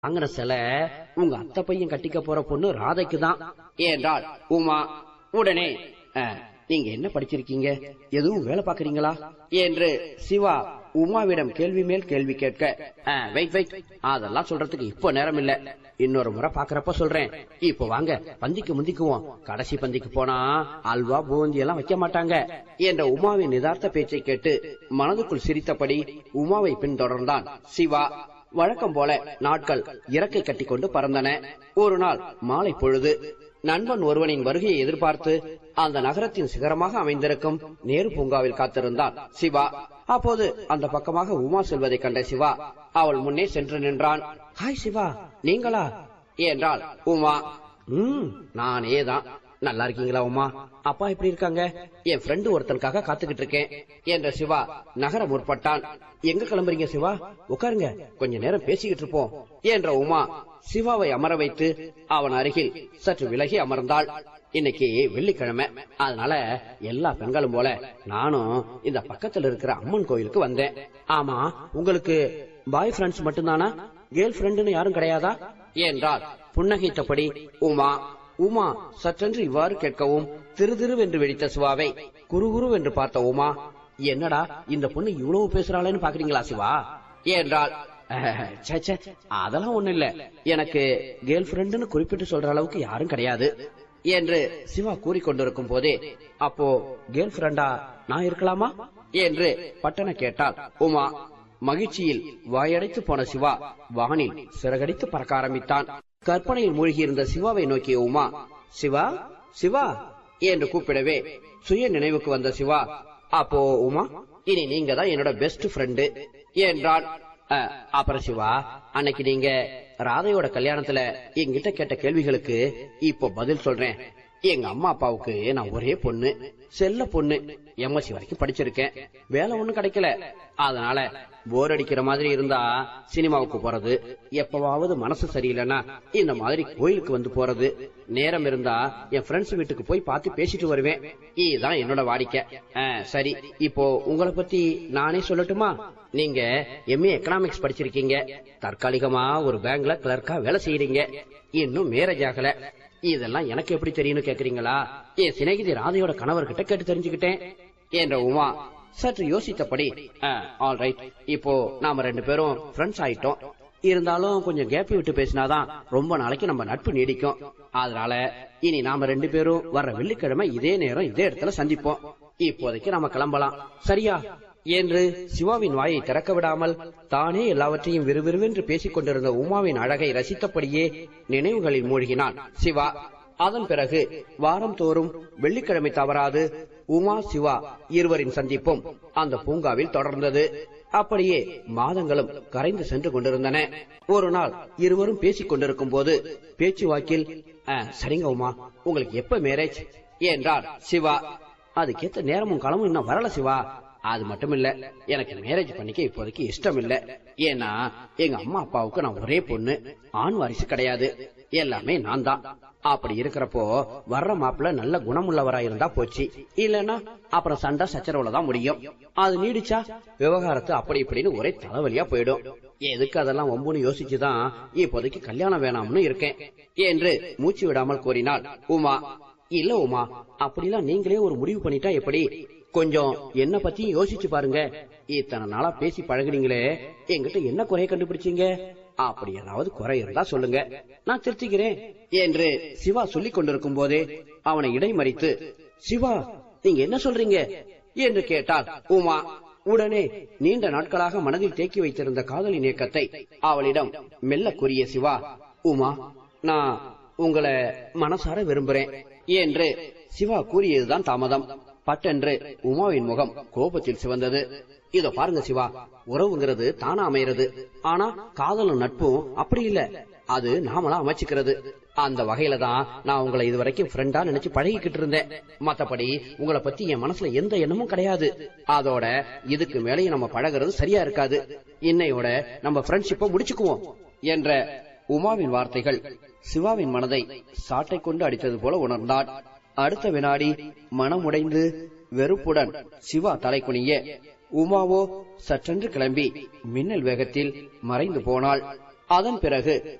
வாங்குற சிலை உங்க அத்தை பையன் கட்டிக்க போற பொண்ணு ராதைக்கு தான் என்றாள் உமா உடனே "அஹ், நீங்க என்ன படிச்சிருக்கீங்க எதுவும் வேலை பாக்குறீங்களா என்று சிவா உமாவிடம் கேள்வி மேல் கேள்வி கேட்க வெயிட் வெயிட் அதெல்லாம் சொல்றதுக்கு இப்போ நேரம் இல்ல இன்னொரு முறை பாக்குறப்ப சொல்றேன் இப்போ வாங்க பந்திக்கு முந்திக்குவோம் கடைசி பந்திக்கு போனா அல்வா பூந்தி எல்லாம் வைக்க மாட்டாங்க என்ற உமாவின் நிதார்த்த பேச்சை கேட்டு மனதுக்குள் சிரித்தபடி உமாவை பின்தொடர்ந்தான் சிவா வழக்கம் போல நாட்கள் இறக்கை கட்டி கொண்டு பறந்தன ஒரு நாள் மாலை பொழுது நண்பன் ஒருவனின் வருகையை எதிர்பார்த்து அந்த நகரத்தின் சிகரமாக அமைந்திருக்கும் நேரு பூங்காவில் காத்திருந்தான் சிவா அப்போது அந்த பக்கமாக உமா செல்வதை கண்ட சிவா அவள் முன்னே சென்று நின்றான் ஹாய் சிவா நீங்களா என்றாள் உமா ம் நானே தான் நல்லா இருக்கீங்களா உமா அப்பா எப்படி இருக்காங்க என் ஃப்ரெண்டு ஒருத்தனுக்காக காத்துக்கிட்டு இருக்கேன் என்ற சிவா நகர முற்பட்டான் எங்க கிளம்புறீங்க சிவா உட்காருங்க கொஞ்ச நேரம் பேசிக்கிட்டு இருப்போம் என்ற உமா சிவாவை அமர வைத்து அவன் அருகில் சற்று விலகி அமர்ந்தாள் இன்னைக்கு வெள்ளிக்கிழமை அதனால எல்லா பெண்களும் போல நானும் இந்த பக்கத்துல இருக்கிற அம்மன் கோயிலுக்கு வந்தேன் ஆமா உங்களுக்கு பாய் ஃப்ரெண்ட்ஸ் மட்டும்தானா கேர்ள் ஃப்ரெண்டுன்னு யாரும் கிடையாதா என்றாள் புன்னகைத்தபடி உமா உமா சற்றென்று இவ்வாறு கேட்கவும் திரு திருவென்று வெடித்த சிவாவை குறுகுருவென்று பார்த்த உமா என்னடா இந்த பொண்ணு இவ்வளவு பேசுறாளேன்னு பாக்குறீங்களா சிவா என்றாள் "அஹ், ச்சே, ச்சே, அதெல்லாம் ஒண்ணு இல்ல எனக்கு கேர்ள் ஃப்ரெண்டுன்னு குறிப்பிட்டு சொல்ற அளவுக்கு யாரும் கிடையாது என்று சிவா கூறிக்கொண்டிருக்கும் போதே அப்போ கேர்ள் ஃப்ரெண்டா நான் இருக்கலாமா என்று பட்டன கேட்டாள் உமா மகிழ்ச்சியில் வாயடைத்து போன சிவா வானில் சிறகடித்து பறக்க ஆரம்பித்தான் கற்பனையில் மூழ்கியிருந்த சிவாவை நோக்கிய உமா சிவா சிவா என்று கூப்பிடவே சுய நினைவுக்கு வந்த சிவா அப்போ உமா இனி நீங்க தான் என்னோட பெஸ்ட் ஃப்ரெண்டு என்றான் "அஹ், அப்புறம் சிவா அன்னைக்கு நீங்க ராதையோட கல்யாணத்துல என்கிட்ட கேட்ட கேள்விகளுக்கு இப்போ பதில் சொல்றேன் எங்க அம்மா அப்பாவுக்கு நான் ஒரே பொண்ணு செல்ல பொண்ணு எம்எஸ்சி வரைக்கும் படிச்சிருக்கேன் வேலை ஒண்ணும் கிடைக்கல அதனால போர் அடிக்கிற மாதிரி இருந்தா சினிமாவுக்கு போறது எப்பவாவது மனசு சரியில்லைன்னா இந்த மாதிரி கோயிலுக்கு வந்து போறது நேரம் இருந்தா என் ஃப்ரெண்ட்ஸ் வீட்டுக்கு போய் பார்த்து பேசிட்டு வருவேன் இதுதான் என்னோட வாடிக்கை ஆ, சரி இப்போ உங்களை பத்தி நானே சொல்லட்டுமா நீங்க எம்ஏ எக்கனாமிக்ஸ் படிச்சிருக்கீங்க தற்காலிகமா ஒரு பேங்க்ல கிளர்க்கா வேலை செய்யறீங்க இன்னும் மேரேஜ் ஆகல இதெல்லாம் எனக்கு எப்படி தெரியும்னு கேக்குறீங்களா என் சிநேகிதி ராதையோட கணவர்கிட்ட கேட்டு தெரிஞ்சுக்கிட்டேன் என்ற உமா சற்று யோசித்தபடி ஆல் ரைட் இப்போ நாம ரெண்டு பேரும் ஃப்ரெண்ட்ஸ் ஆயிட்டோம் இருந்தாலும் கொஞ்சம் கேப் விட்டு பேசினாதான் ரொம்ப நாளைக்கு நம்ம நட்பு நீடிக்கும் அதனால இனி நாம ரெண்டு பேரும் வர்ற வெள்ளிக்கிழமை இதே நேரம் இதே இடத்துல சந்திப்போம் இப்போதைக்கு நாம கிளம்பலாம் சரியா என்று சிவாவின் வாயை திறக்க விடாமல் தானே எல்லாவற்றையும் விறுவிறுவென்று பேசிக் கொண்டிருந்த உமாவின் அழகை ரசித்தபடியே நினைவுகளில் மூழ்கினான் சிவா அதன் பிறகு வாரம் தோறும் வெள்ளிக்கிழமை தவறாது உமா சிவா இருவரின் சந்திப்பும் அந்த பூங்காவில் தொடர்ந்தது அப்படியே மாதங்களும் கரைந்து சென்று கொண்டிருந்தன ஒரு நாள் இருவரும் பேசிக் கொண்டிருக்கும் போது பேச்சுவாக்கில் "அஹ், சரிங்க உமா உங்களுக்கு எப்ப மேரேஜ் என்றார் சிவா அதுக்கேத்த நேரமும் காலமும் இன்னும் வரல சிவா அது மட்டும் இல்ல எனக்கு மேரேஜ் பண்ணிக்க இப்போதைக்கு இஷ்டம் இல்ல ஏன்னா எங்க அம்மா அப்பாவுக்கு நான் ஒரே பொண்ணு ஆண் வாரிசு கிடையாது எல்லாமே நான் தான் அப்படி இருக்கிறப்போ வர்ற மாப்பிள்ள நல்ல குணமுள்ளவரா இருந்தா போச்சு இல்லன்னா அப்புறம் சண்டை சச்சரவுல தான் முடியும் அது நீடிச்சா விவகாரத்து அப்படி இப்படின்னு ஒரே தலைவலியா போயிடும் எதுக்கு அதெல்லாம் ஒம்புன்னு யோசிச்சுதான் இப்போதைக்கு கல்யாணம் வேணாம்னு இருக்கேன் என்று மூச்சு விடாமல் கூறினாள் உமா இல்ல உமா அப்படிலாம் நீங்களே ஒரு முடிவு பண்ணிட்டா எப்படி கொஞ்சம் என்ன பத்தியும் யோசிச்சு பாருங்க இத்தனை நாளா பேசி பழகுனீங்களே என்கிட்ட என்ன குறைய கண்டுபிடிச்சீங்க அப்படி ஏதாவது குறை இருந்தா சொல்லுங்க நான் திருத்திக்கிறேன் என்று சிவா சொல்லிக் கொண்டிருக்கும் போதே அவனை இடைமறித்து சிவா நீங்க என்ன சொல்றீங்க என்று கேட்டாள் உமா உடனே நீண்ட நாட்களாக மனதில் தேக்கி வைத்திருந்த காதலின் இயக்கத்தை அவளிடம் மெல்ல கூறிய சிவா உமா நான் உங்களை மனசார விரும்புறேன் என்று சிவா கூறியதுதான் தாமதம் பட்டென்று உமாவின் முகம் கோபத்தில் சிவந்தது இதோ பாருங்க சிவா உறவுங்கிறது தானா அமைகிறது ஆனா காதலும் நட்பும் அப்படி இல்ல அது நாமளா அமைச்சுக்கிறது அந்த வகையில தான் நான் உங்களை இதுவரைக்கும் ஃப்ரெண்டா நினைச்சு பழகிக்கிட்டு இருந்தேன் மத்தபடி உங்களை பத்தி என் மனசுல எந்த எண்ணமும் கிடையாது அதோட இதுக்கு மேலேயும் நம்ம பழகுறது சரியா இருக்காது இன்னையோட நம்ம ஃப்ரெண்ட்ஷிப்பை முடிச்சுக்குவோம் என்ற உமாவின் வார்த்தைகள் சிவாவின் மனதை சாட்டை கொண்டு அடித்தது போல உணர்ந்தான் அடுத்த வினாடி மனமுடைந்து வெறுப்புடன் சிவா தலை குனிய உமாவோ சற்றென்று கிளம்பி மின்னல் வேகத்தில் மறைந்து போனாள் அதன் பிறகு